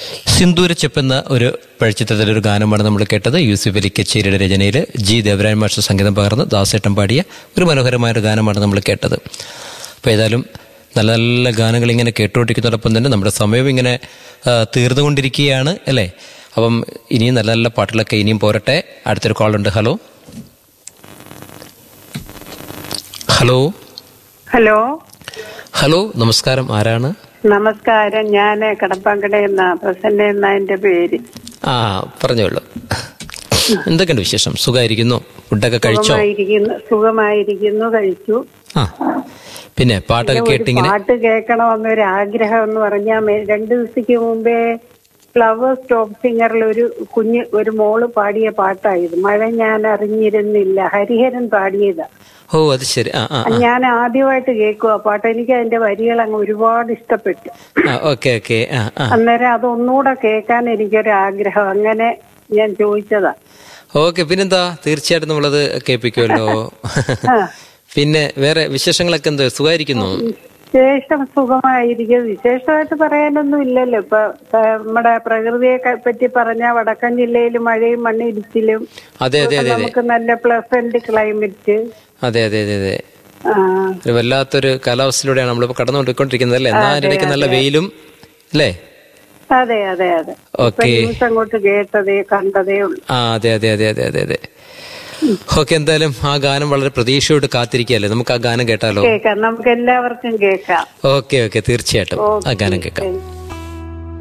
സിന്ദൂരച്ചെപ്പ് എന്ന ഒരു പഴച്ചിത്രത്തിലെ ഒരു ഗാനമാണ് നമ്മൾ കേട്ടത് യൂസുഫ് അലി കച്ചേരിയുടെ രചനയിൽ ജി ദേവരാജൻ മാസ്റ്റർ സംഗീതം പകർന്ന് ദാസേട്ടൻ പാടിയ ഒരു മനോഹരമായ ഒരു ഗാനമാണ് നമ്മൾ കേട്ടത് അപ്പോൾ ഏതായാലും നല്ല നല്ല ഗാനങ്ങൾ ഇങ്ങനെ കേട്ടുകൊണ്ടിരിക്കുന്നതോടൊപ്പം തന്നെ നമ്മുടെ സമയം ഇങ്ങനെ ആ, തീർന്നുകൊണ്ടിരിക്കുകയാണ് അല്ലേ അപ്പം ഇനിയും നല്ല നല്ല പാട്ടുകളൊക്കെ ഇനിയും പോരട്ടെ അടുത്തൊരു കോളുണ്ട് ഹലോ ഹലോ ഹലോ ഹലോ നമസ്കാരം ആരാണ് നമസ്കാരം ഞാൻ കടപ്പാങ്കട എന്ന പ്രസന്ന എന്ന എന്റെ പേര് ആ പറഞ്ഞോളൂ എന്തൊക്കെയുണ്ട് വിശേഷം സുഖമായിരിക്കുന്നു ഫുഡൊക്കെ കഴിച്ചോ സുഖമായിരിക്കുന്നു സുഖമായിരിക്കുന്നു കഴിച്ചു ആ പിന്നെ പാട്ടൊക്കെ ഒരു കേട്ടിങ്ങനെ പാട്ട് കേൾക്കണമെന്നൊരു ആഗ്രഹം എന്ന് പറഞ്ഞാൽ മേ- രണ്ടു ദിവസത്തേക്ക് മുമ്പേ ഫ്ലവേഴ്സ് ടോപ്പ് സിംഗറിൽ ഒരു കുഞ്ഞ് ഒരു മോള് പാടിയ പാട്ടായത് മഴ ഞാൻ അറിഞ്ഞിരുന്നില്ല ഹരിഹരൻ പാടിയതാ ഓ അത് ശരി ആ ആ ഞാൻ ആദ്യമായിട്ട് കേൾക്കുക പാട്ട് എനിക്ക് അതിന്റെ വരികൾ അങ്ങ് ഒരുപാട് ഇഷ്ടപ്പെട്ടു ആ ഓക്കെ ഓക്കെ ആ ആ അന്നേരം അതൊന്നുകൂടെ കേൾക്കാൻ എനിക്കൊരു ആഗ്രഹം അങ്ങനെ ഞാൻ ചോദിച്ചതാ ഓക്കെ പിന്നെന്താ തീർച്ചയായിട്ടും നമ്മളത് കേൾപ്പിക്കുമല്ലോ പിന്നെ വേറെ വിശേഷങ്ങളൊക്കെ എന്ത് സുഖമായിരിക്കുന്നു വിശേഷം സുഖമായിരിക്കും വിശേഷമായിട്ട് പറയാനൊന്നും ഇല്ലല്ലോ ഇപ്പൊ ആ, നമ്മുടെ പ്രകൃതിയെ ക- പറ്റി പറഞ്ഞ വടക്കൻ ജില്ലയിൽ മഴയും മണ്ണിടിച്ചിലും അതെ അതെ അതെ അതെ നമുക്ക് നല്ല പ്ലസന്റ് ക്ലൈമറ്റ് അതെ അതെ അതെ അതെ ആ ഒരു വല്ലാത്തൊരു കാലാവസ്ഥയിലൂടെയാണ് നമ്മളിപ്പോ കടന്നുകൊണ്ടിരിക്കുന്നത് അല്ലേ എന്നാ അതിനിടയ്ക്ക് നല്ല വെയിലും അല്ലേ അതെ അതെ അതെ ഇപ്പൊ ഓക്കെ ന്യൂസ് അങ്ങോട്ട് കേട്ടതേ കണ്ടതേ ഉള്ളൂ ആ അതെ അതെ അതെ അതെ അതെ അതെ ഓക്കെ എന്തായാലും ആ ഗാനം വളരെ പ്രതീക്ഷയോട് കാത്തിരിക്കുകയല്ലേ നമുക്ക് ആ ഗാനം കേട്ടാലോ കേൾക്കാം നമുക്ക് എല്ലാവർക്കും കേൾക്കാം ഓക്കെ ഓക്കെ തീർച്ചയായിട്ടും ആ ഗാനം കേൾക്കാം താങ്ക് യു.